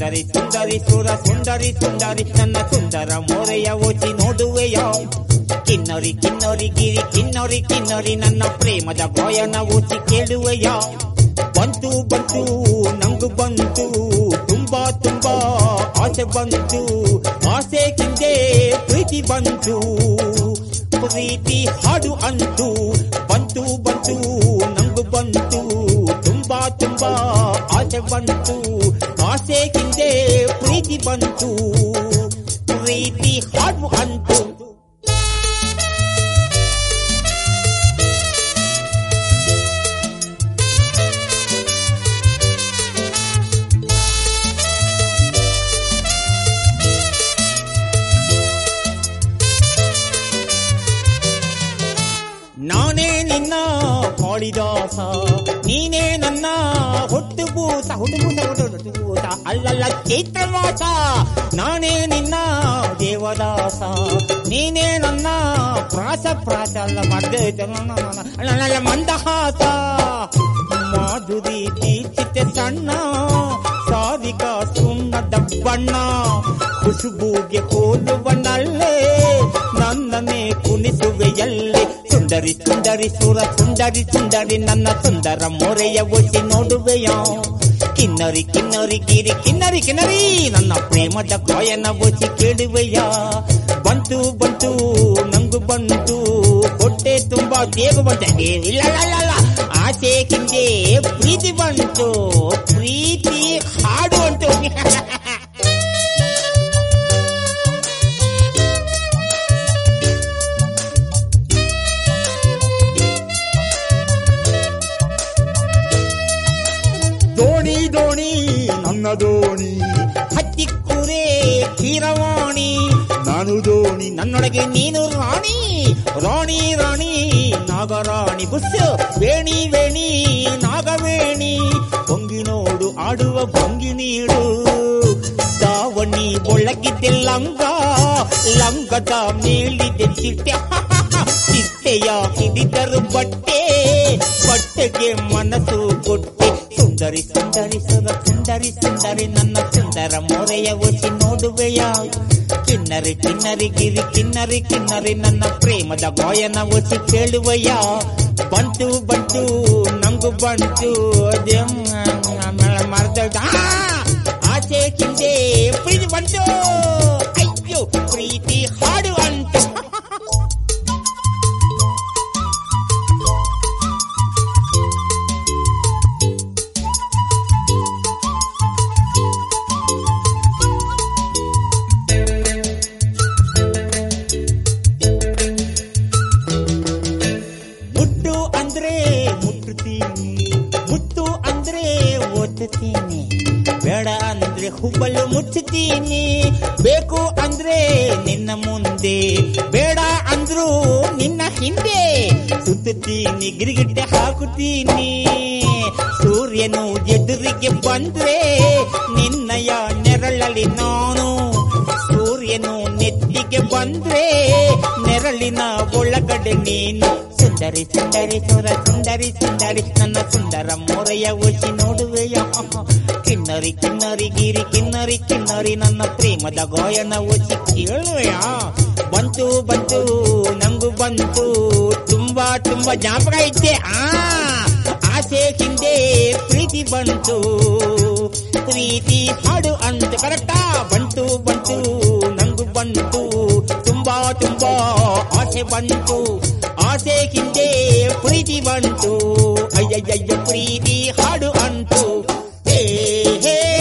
ಸುಂದರಿ ಸುಂದರಿ ಸುರ ಸುಂದರಿ ಸುಂದರಿ ನನ್ನ ಸುಂದರ ಮೋರೆಯ ಓಚಿ ನೋಡುವೆಯ ಕಿನ್ನರಿ ಕಿನ್ನರಿ ಗಿರಿ ಕಿನ್ನರಿ ಕಿನ್ನರಿ ನನ್ನ ಪ್ರೇಮದ ಗಾಯನ ಓಚಿ ಕೇಳುವೆಯ ಬಂತು ಬಂತು ನಂಗು ಬಂತು ತುಂಬಾ ತುಂಬಾ ಆಸೆ ಬಂತು ಆಸೆ ಕಿಂದೆ ಪ್ರೀತಿ ಬಂತು ಪ್ರೀತಿ ಹಾಡು ಅಂತು ಬಂತು ಬಂತು ನಂಗು ಬಂತು ತುಂಬಾ ತುಂಬಾ ಆಸೆ ಬಂತು ಆಸೆ ಹಿಂದೆ ಪ್ರೀತಿ ಬಂತು ಪ್ರೀತಿ ಹಾಡು ಅಂತು ನಾನೇ ನಿನ್ನ ಕಾಳಿದಾಸ ನೀನೇ ನನ್ನ ಹುಟ್ಟು ಭೂತ ಹುಟ್ಟು ಭೂತ ಹುಟ್ಟು ಭೂತ ಅಲ್ಲಲ್ಲ ಚೈತ್ರವಾಸ ನಾನೇ ನಿನ್ನ ದೇವದಾಸ ನೀನೇ ನನ್ನ ಪ್ರಾಸ ಪ್ರಾಸ ಅಲ್ಲ ಮದ್ದೆ ಅಲ್ಲ ಮಂದಹಾಸ ಮಾಧುರಿ ತೀರ್ಚಿತೆ ಸಣ್ಣ ಸಾರಿಕ ಸುಣ್ಣದ ಬಣ್ಣ ಖುಷುಬುಗೆ ಹೋಲುವನಲ್ಲೇ ನನ್ನನ್ನೇ ಕುಣಿಸುವೆಯಲ್ಲೇ ಸುಂದರಿ ಸುಂದರಿ ಸುರ ಸುಂದರಿ ಸುಂದರಿ ನನ್ನ ಸುಂದರ ಮೊರೆಯ ಒಸಿ ನೋಡುವೆಯ ಕಿನ್ನರಿ ಕಿನ್ನರಿ ಗಿರಿ ಕಿನ್ನರಿ ಕಿನ್ನರಿ ನನ್ನ ಪ್ರೇಮದ ಗಾಯನ ಒಸಿ ಕೇಳುವೆಯ ಬಂತು ಬಂತು ನಂಗು ಬಂತು ಹೊಟ್ಟೆ ತುಂಬಾ ಬೇಗ ಬಂತ ಇಲ್ಲ ಇಲ್ಲ, ಇಲ್ಲ, ಇಲ್ಲ. ಆಸೆ ಕಿಂದೆ ಪ್ರೀತಿ ಬಂತು ಪ್ರೀತಿ ಹಾಡು ಅಂತು ದೋಣಿ ದೋಣಿ ನನ್ನ ದೋಣಿ ಹತ್ತಿ ಕುರೆ ಕೀರವಾಣಿ ನಾನು ದೋಣಿ ನನ್ನೊಳಗೆ ನೀನು ರಾಣಿ ರಾಣಿ ರಾಣಿ ನಾಗರಾಣಿ ಬುಸ್ ವೇಣಿ ವೇಣಿ ನಾಗವೇಣಿ ಹೊಂಗಿ ನೋಡು ಆಡುವ ಭಂಗಿ ನೀಡು ದಾವಣಿ ಒಳಗಿದ್ದೆ ಲಂಗ ಲಂಗದ ಮೇಲಿದೆ ಚಿಟ್ಟೆ ಚಿಟ್ಟೆಯ ಹಿಡಿದರು ಬಟ್ಟೆ ಬಟ್ಟೆಗೆ ಮನಸ್ಸು ಕೊಟ್ಟೆ ಸುಂದರಿ ಸುಂದರಿ ಸುರ ಸುಂದರಿ ಸುಂದರಿ ನನ್ನ ಸುಂದರ ಮೊರೆಯ ಒಸಿ ನೋಡುವೆಯ ಕಿನ್ನರಿ ಕಿನ್ನರಿ ಗಿರಿ ಕಿನ್ನರಿ ಕಿನ್ನರಿ ನನ್ನ ಪ್ರೇಮದ ಗಾಯನ ಒಸಿ ಕೇಳುವೆಯ ಬಂತು ಬಂತು ನಂಗು ಬಂತು ಮರ್ದ ಆಸೆ ಕಿಂದೆ ಪ್ರೀತಿ ಬಂತು ಅಯ್ಯೋ ಪ್ರೀತಿ ಹಾಡು ಅಂತ ಮುಟ್ಟು ಅಂದ್ರೆ ಮುಟ್ಟುತ್ತೀನಿ ಮುತ್ತು ಅಂದ್ರೆ ಒತ್ತುತ್ತೀನಿ ಬೇಡ ಅಂದ್ರೆ ಹುಬ್ಬಲು ಮುಚ್ಚುತ್ತೀನಿ ಬೇಕು ಅಂದ್ರೆ ನಿನ್ನ ಮುಂದೆ ಬೇಡ ಅಂದ್ರು ನಿನ್ನ ಹಿಂದೆ ಸುತ್ತುತ್ತೀನಿ ಗಿರಿಗಿಟ್ಟೆ ಹಾಕುತ್ತೀನಿ ಸೂರ್ಯನು ಎದುರಿಗೆ ಬಂದ್ರೆ ನಿನ್ನಯ ನೆರಳಲ್ಲಿ ನಾನು ಸೂರ್ಯನು ನೆತ್ತಿಗೆ ಬಂದ್ರೆ ನೆರಳಿನ ಒಳಗಡೆ ನೀನು ಸುಂದರಿ ಸುಂದರಿ ಸುರ ಸುಂದರಿ ಸುಂದರಿ ನನ್ನ ಸುಂದರ ಮೊರೆಯ ಒಸಿ ನೋಡುವೆಯ ಕಿನ್ನರಿ ಕಿನ್ನರಿ ಗಿರಿ ಕಿನ್ನರಿ ಕಿನ್ನರಿ ನನ್ನ ಪ್ರೇಮದ ಗಾಯನ ಒಸಿ ಕೇಳುವೆಯ ಬಂತು ಬಂತು ನಂಗು ಬಂತು ತುಂಬಾ ತುಂಬಾ ಜ್ಞಾಪಕ ಇದ್ದೆ ಆ ಆಸೆ ಹಿಂದೆ ಪ್ರೀತಿ ಬಂತು ಪ್ರೀತಿ ಹಾಡು ಅಂತ ಕರೆಕ್ಟಾ ಬಂತು ಬಂತು ನಂಗು ಬಂತು ತುಂಬಾ ತುಂಬಾ ಆಸೆ ಬಂತು ಆಸೆ ಹಿಂದೆ ಪ್ರೀತಿ ಬಂತು ಅಯ್ಯಯ್ಯ ಪ್ರೀತಿ ಹಾಡು ಅಂತು ಹೇ ಹೇ